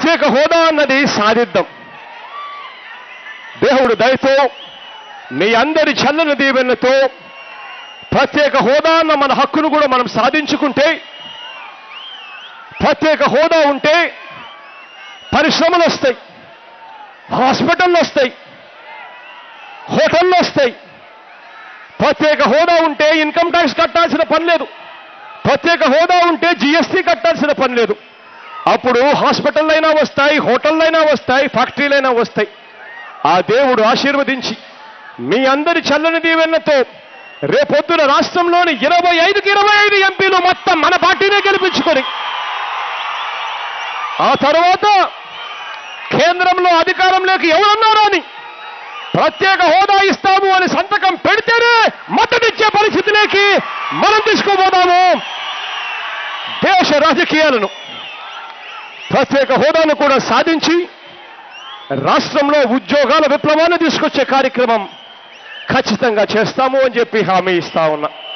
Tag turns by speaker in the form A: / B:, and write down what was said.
A: ప్రత్యేక హోదా అన్నది సాధిద్దాం దేవుడు దయతో మీ అందరి చల్లని దీవెనతో ప్రత్యేక హోదా అన్న మన హక్కును కూడా మనం సాధించుకుంటే ప్రత్యేక హోదా ఉంటే పరిశ్రమలు వస్తాయి హాస్పిటళ్ళు వస్తాయి హోటళ్ళు వస్తాయి ప్రత్యేక హోదా ఉంటే ఇన్కమ్ ట్యాక్స్ కట్టాల్సిన పని లేదు ప్రత్యేక హోదా ఉంటే జిఎస్టీ కట్టాల్సిన పని లేదు అప్పుడు హాస్పిటల్లైనా వస్తాయి హోటళ్ళైనా వస్తాయి ఫ్యాక్టరీలైనా వస్తాయి ఆ దేవుడు ఆశీర్వదించి మీ అందరి చల్లని దీవెనతో రేపొద్దున రాష్ట్రంలోని ఇరవై ఐదుకి ఇరవై ఐదు ఎంపీలు మొత్తం మన పార్టీనే గెలిపించుకొని ఆ తర్వాత కేంద్రంలో అధికారంలోకి ఎవరున్నారో అని ప్రత్యేక హోదా ఇస్తాము అని సంతకం పెడితేనే మద్దతిచ్చే పరిస్థితిలోకి మనం తీసుకుపోదాము దేశ రాజకీయాలను ప్రత్యేక హోదాను కూడా సాధించి రాష్ట్రంలో ఉద్యోగాల విప్లవాన్ని తీసుకొచ్చే కార్యక్రమం ఖచ్చితంగా చేస్తాము అని చెప్పి హామీ ఇస్తా ఉన్నా